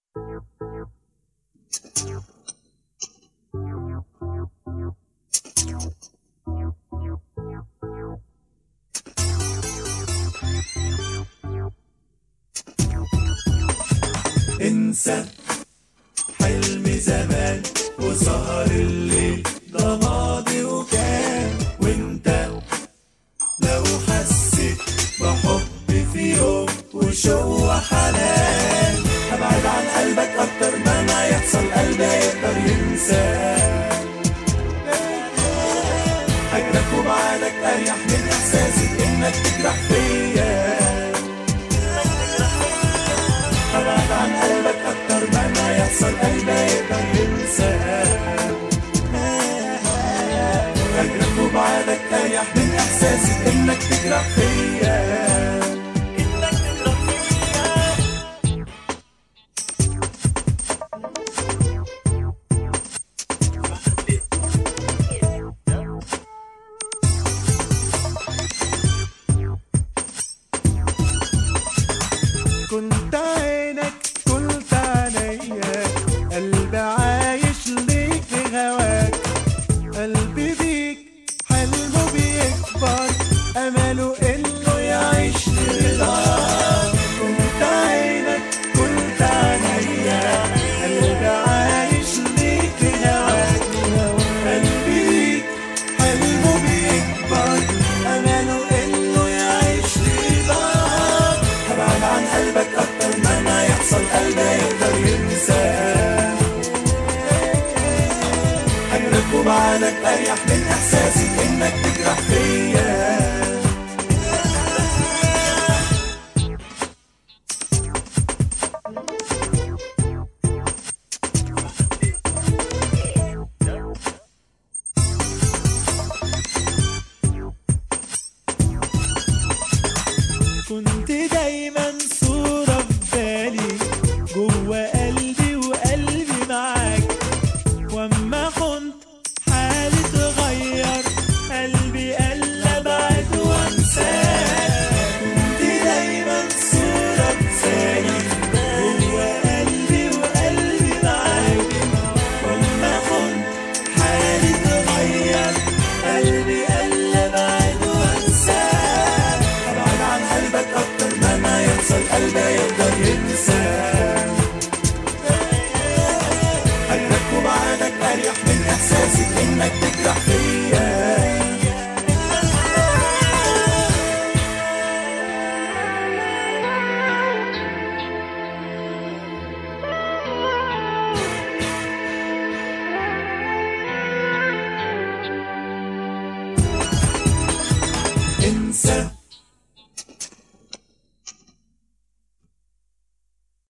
انسى حلم زمان وسهر الليل ده ماضي وكان وانت لو حسيت بحب في يوم وشو وحنان هبعد عن قلبك اكتر ما ما يحصل قلبي يقدر ينساك هجرك وبعدك اريح من احساسي انك تجرح فيا هبعد عن قلبك اكتر ما ما يحصل قلبي يقدر ينساك هجرك وبعدك اريح من احساسي انك تجرح فيا انك تجرح فيا كنت عينك كنت عينيا قلبي عايش ليك في هواك قلبي بيك حلمه بيكبر امله انه يعيش لرضاك كنت عينك كنت عينيا قلبي عايش ليك في هواك قلبي بيك حلمه بيكبر امله انه يعيش لرضاك هبعد عن قلبك اكتر ما ما يحصل قلبي يقدر ينساك هجرك وبعدك اريح من احساسي انك تجرح فيا